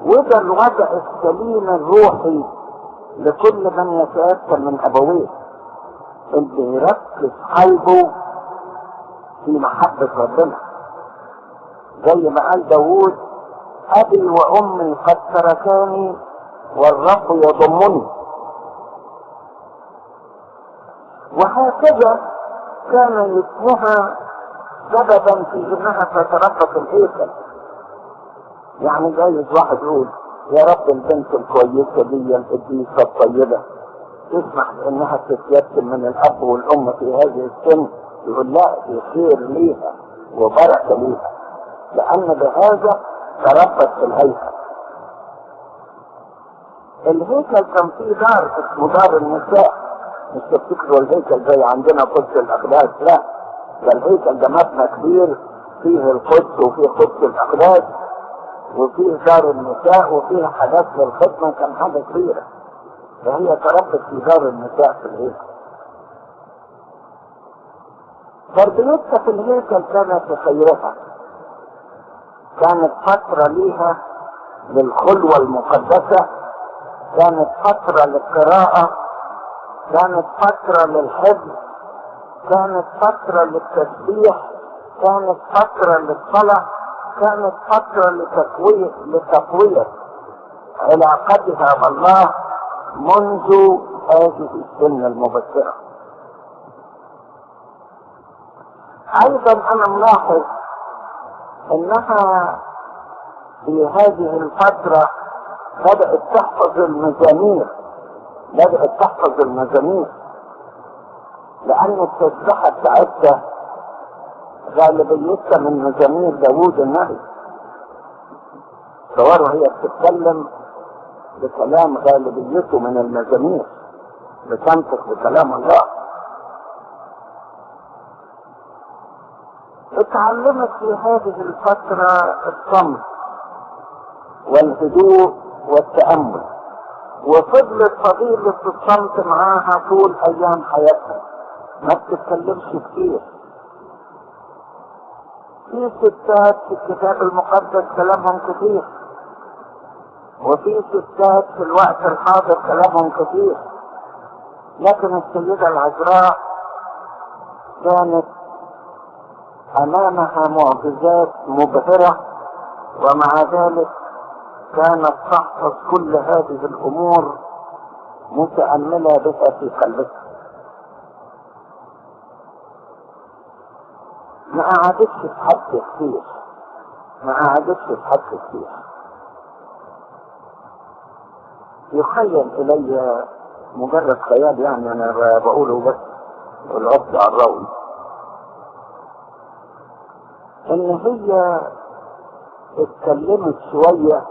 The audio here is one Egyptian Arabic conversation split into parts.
وده الوضع السليم الروحي لكل من يتأثر من أبويه اللي يركز قلبه في محبة ربنا زي ما قال داوود أبي وأمي قد تركاني والرب يضمني وهكذا كان يسمها سببا في انها تتربط الهيكل يعني جايز واحد يقول يا رب البنت الكويسة دي القديسة الطيبة تسمح بانها تتيتم من الاب والام في هذه السن يقول لا دي خير ليها وبركة ليها لان بهذا تربت في الهيكل الهيكل كان فيه دار اسمه دار النساء مش تفتكروا الهيكل زي عندنا قدس الاقداس لا ده الهيكل ده مبنى كبير فيه القدس وفيه قدس الاقداس وفيه دار النساء وفيه حاجات للخدمه كان حاجه كبيره فهي تربت في دار النساء في الهيكل تربيتها في الهيكل كانت في خيرها كانت فترة ليها للخلوة المقدسة كانت فترة للقراءة كانت فترة للحفظ كانت فترة للتسبيح كانت فترة للصلاة كانت فترة لتقوية لتقوية علاقتها بالله منذ هذه السن المبكرة أيضا أنا ملاحظ أنها في هذه الفترة بدأت تحفظ المزامير بدأت تحفظ المزامير لأن التسبيحة بتاعتها غالبيتها من مزامير داوود النبي صوروا هي بتتكلم بكلام غالبيته من المزامير بتنطق بكلام الله اتعلمت في هذه الفترة الصمت والهدوء والتأمل وفضلت فضيلة الصمت معاها طول أيام حياتها ما بتتكلمش كتير في ستات في الكتاب المقدس كلامهم كتير وفي ستات في الوقت الحاضر كلامهم كتير لكن السيدة العذراء كانت أمامها معجزات مبهرة ومع ذلك كانت تحفظ كل هذه الأمور متأملة بها في قلبها ما قعدتش تحكي كتير ما قعدتش تحكي كتير يخيل إلي مجرد خيال يعني أنا بقوله بس والعبد على الروي إن هي اتكلمت شوية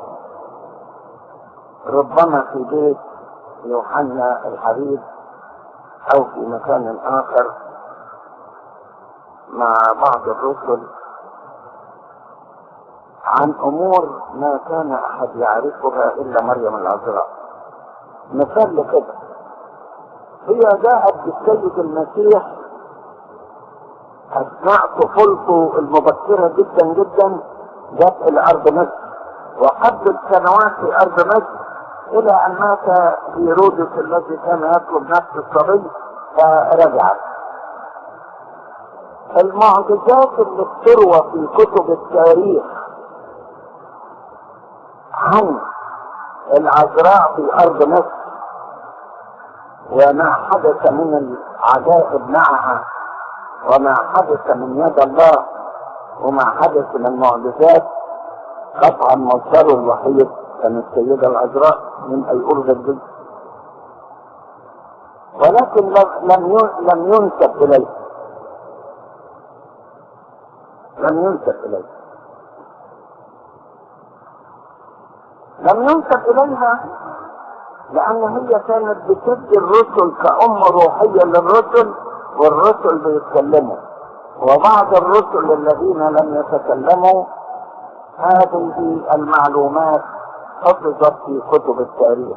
ربما في بيت يوحنا الحبيب أو في مكان آخر مع بعض الرسل عن أمور ما كان أحد يعرفها إلا مريم العذراء مثال لكده هي جاءت بالسيد المسيح أثناء طفولته المبكرة جدا جدا جاءت إلى أرض مصر وقضت سنوات في أرض مصر إلى أن مات هيرودس الذي كان يطلب نفس الصبي فرجعت المعجزات اللي بتروى في كتب التاريخ عن العذراء في أرض مصر وما حدث من العجائب معها وما حدث من يد الله وما حدث من معجزات قطعا مصدره الوحيد كان السيدة العذراء من أي أرض الجد ولكن لم لم ينسب إليه لم ينسب إليه لم ينسب إليها لأن هي كانت بتدي الرسل كأم روحية للرسل والرسل بيتكلموا وبعض الرسل الذين لم يتكلموا هذه المعلومات حفظت في كتب التاريخ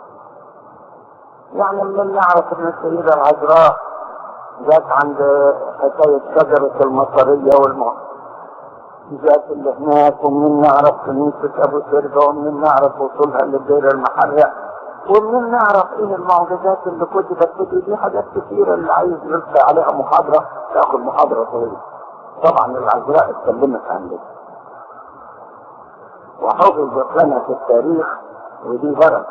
يعني من نعرف ان السيدة العذراء جت عند حكاية شجرة المطرية والماء المعجزات اللي هناك ومن نعرف كنيسة أبو سرجة ومن نعرف وصولها للدير المحرق ومن نعرف ايه المعجزات اللي كتبت دي دي حاجات كتيرة اللي عايز يلقي عليها محاضرة تاخد محاضرة طويلة طبعا العذراء اتكلمت عن ده وحفظت لنا في التاريخ ودي بركة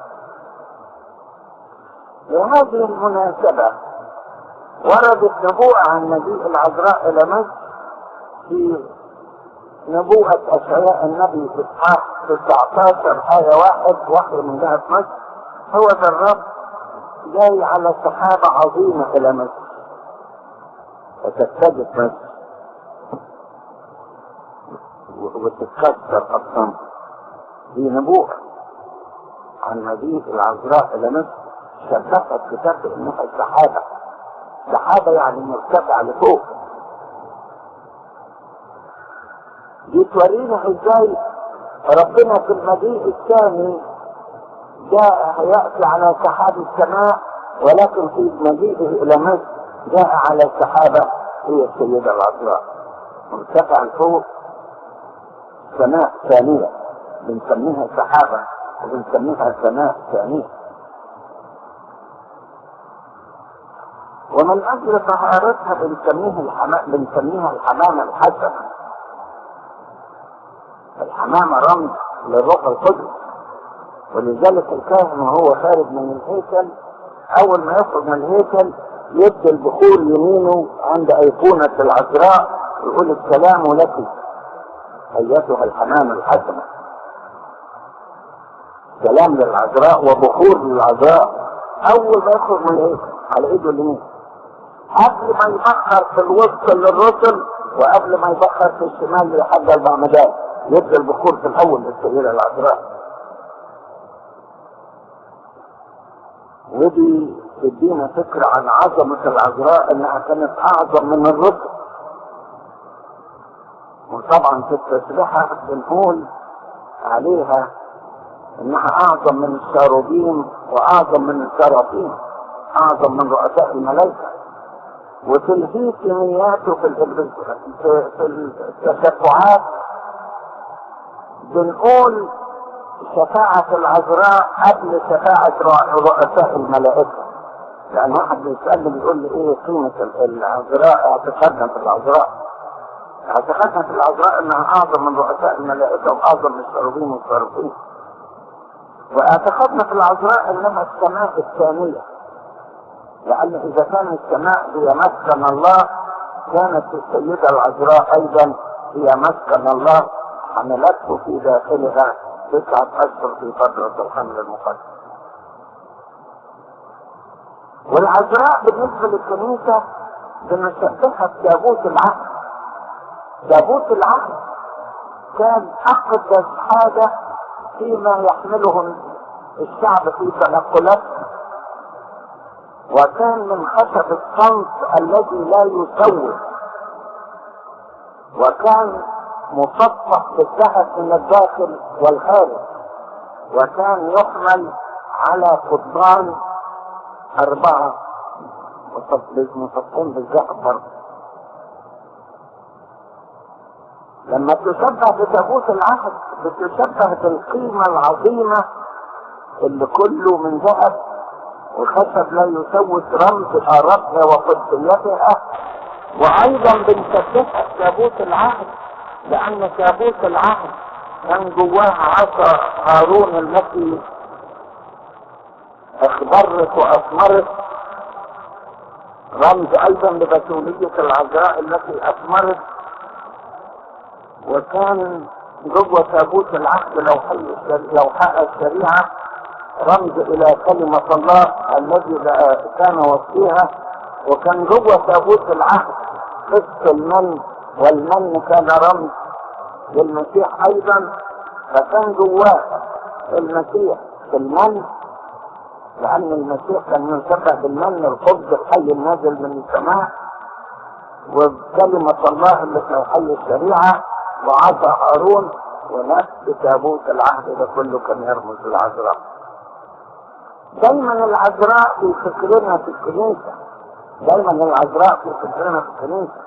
لهذه المناسبة وردت نبوءة عن مجيء العذراء إلى مصر في نبوءة أشعياء النبي في إصحاح 19 آية واحد وحي من جهة مصر هو ذا الرب جاي على سحابة عظيمة إلى مصر فتتجه مصر وتتكسر أصلا دي نبوءة عن مجيء العذراء إلى مصر شبكت كتاب إنها سحابة سحابة يعني مرتفعة لفوق دي تورينا ازاي ربنا في المجيء الثاني جاء يأتي على سحاب السماء ولكن في مجيئه إلى مصر جاء على سحابة هي السيدة العذراء مرتفع لفوق سماء ثانية بنسميها سحابة وبنسميها سماء ثانية ومن أجل طهارتها بنسميها الحمام بنسميها الحمامة الحسنة الحمامة رمز للروح القدس ولذلك الكاهن وهو خارج من الهيكل أول ما يخرج من الهيكل يدي البخور يمينه عند أيقونة العذراء يقول السلام لك أيتها الحمامة الحسنة سلام للعذراء وبخور للعذراء أول ما يخرج من الهيكل على إيده اليمين قبل ما يبخر في الوسط للرسل وقبل ما يبخر في الشمال لحد المعمدان يبدا البخور في الاول للسيده العذراء ودي تدينا فكرة عن عظمة العذراء انها كانت اعظم من الرسل وطبعا في التسبيحة بنقول عليها انها اعظم من الشاروبين واعظم من السرافين اعظم من رؤساء الملائكة وفي الهيكميات وفي في, في التشفعات بنقول شفاعة العذراء قبل شفاعة رؤساء الملائكة لأن واحد بيسألني بيقول لي إيه قيمة العذراء اعتقادنا في العذراء اعتقادنا في العذراء إنها أعظم من رؤساء الملائكة وأعظم من الشروبين والصارفين واعتقادنا في العذراء إنها السماء الثانية لأن إذا كان السماء هي مسكن الله كانت السيدة العذراء أيضا هي مسكن الله حملته في داخلها تسعة أشهر في فترة الحمل المقدس والعذراء بالنسبة للكنيسة بنشبهها بتابوت العهد تابوت العهد كان أقدس حاجة فيما يحمله الشعب في تنقلاته وكان من خشب الصمت الذي لا يسوس وكان مصفح بالذهب من الداخل والخارج وكان يحمل على قضبان أربعة مصفحين بالذهب برضه لما تشبه بتابوت العهد بتشبه بالقيمة العظيمة اللي كله من ذهب وخشب لا يسوس رمز حارتها وقدسيتها وايضا بنشبهها بتابوت العهد لان تابوت العهد كان جواها عصا هارون التي اخضرت واثمرت رمز ايضا لبتولية العذراء التي اثمرت وكان جوه تابوت العهد لو لو حق الشريعه رمز الى كلمة الله الذي كان وصيها وكان جوه تابوت العهد قسط المن والمن كان رمز للمسيح ايضا فكان جواه المسيح في المن لان المسيح كان يشبه بالمن الخبز الحي النازل من السماء وكلمة الله التي حي الشريعة وعصا هارون ونفس تابوت العهد ده كله كان يرمز للعذراء دايما العذراء في فكرنا في الكنيسة دايما العذراء في فكرنا في الكنيسة